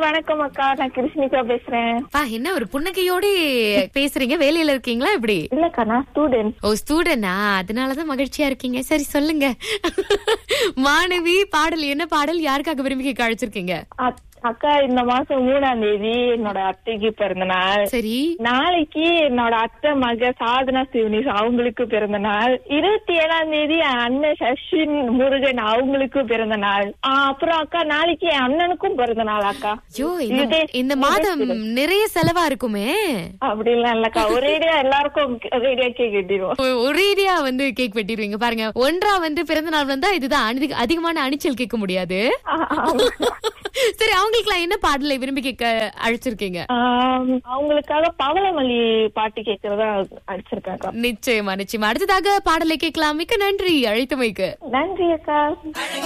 வணக்கம் அக்கா நான் கிருஷ்ணிகா பேசுறேன் பா என்ன ஒரு புன்னகையோட பேசுறீங்க வேலையில இருக்கீங்களா இப்படி இல்லக்கா நான் ஸ்டூடெண்ட் ஓ ஸ்டூடெண்டா அதனாலதான் மகிழ்ச்சியா இருக்கீங்க சரி சொல்லுங்க மாணவி பாடல் என்ன பாடல் யாருக்காக விரும்பி கேட்க அழைச்சிருக்கீங்க அக்கா இந்த மாசம் மூணாம் தேதி என்னோட அத்தைக்கு பிறந்த நாள் சரி நாளைக்கு என்னோட அத்தை மக சாதனா சிவனிஸ் அவங்களுக்கு பிறந்த நாள் இருபத்தி ஏழாம் தேதி என் அண்ணன் சஷின் முருகன் அவங்களுக்கு பிறந்த நாள் ஆ, அப்புறம் அக்கா நாளைக்கு என் அண்ணனுக்கும் பிறந்த நாள் அக்கா ஐயோ இந்த- இதே- இந்த மாதம் நிறைய செலவா இருக்குமே அப்படிலாம் இல்லக்கா ஒரேடியா எல்லாருக்கும் ரேடியா கேக் கட்டிடுவோம் ஒ- ஒரேடியா வந்து கேக் வெட்டிடுவீங்க பாருங்க ஒன்றா வந்து பிறந்த நாள் வந்தா இதுதான் அனி- அதிகமான அணிச்சல் கேட்க முடியாது சரி அவங்களுக்குலாம் என்ன பாடலை விரும்பி கேட்க அழைச்சிருக்கீங்க ஆம், அவங்களுக்காக பவளமல்லி பாட்டு கேக்குறதா அடிச்சிருக்காக்கா நிச்சயமா நிச்சயமா அடுத்ததாக பாடலை கேட்கலாம் மிக்க நன்றி அழைத்தமைக்கு நன்றி அக்கா